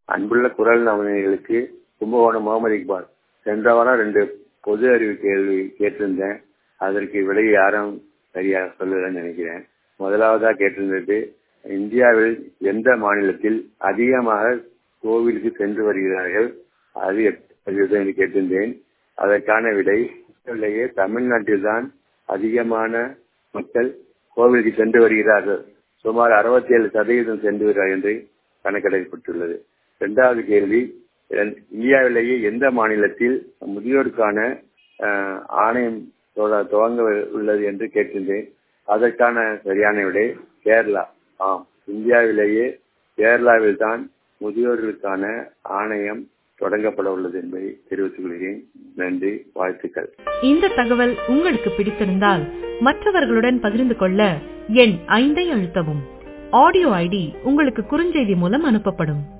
அன்புள்ள குரல் நவனிகளுக்கு கும்பகோணம் முகமது இக்பால் சென்ற வாரம் ரெண்டு பொது அறிவு கேள்வி கேட்டிருந்தேன் அதற்கு விடை யாரும் சரியாக சொல்லலன்னு நினைக்கிறேன் முதலாவதா கேட்டிருந்தது இந்தியாவில் எந்த மாநிலத்தில் அதிகமாக கோவிலுக்கு சென்று வருகிறார்கள் அது என்று கேட்டிருந்தேன் அதற்கான விடை இல்லையே தமிழ்நாட்டில் தான் அதிகமான மக்கள் கோவிலுக்கு சென்று வருகிறார்கள் சுமார் அறுபத்தி ஏழு சதவீதம் சென்று வருகிறார் என்று கணக்கெடுக்கப்பட்டுள்ளது இரண்டாவது கேள்வி இந்தியாவிலேயே எந்த மாநிலத்தில் முதியோருக்கான ஆணையம் துவங்க உள்ளது என்று கேட்டிருந்தேன் அதற்கான சரியான விடை கேரளா ஆம் இந்தியாவிலேயே கேரளாவில் தான் முதியோர்களுக்கான ஆணையம் தொடங்கப்பட உள்ளது என்பதை தெரிவித்துக் கொள்கிறேன் நன்றி வாழ்த்துக்கள் இந்த தகவல் உங்களுக்கு பிடித்திருந்தால் மற்றவர்களுடன் பகிர்ந்து கொள்ள எண் ஐந்தை அழுத்தவும் ஆடியோ ஐடி உங்களுக்கு குறுஞ்செய்தி மூலம் அனுப்பப்படும்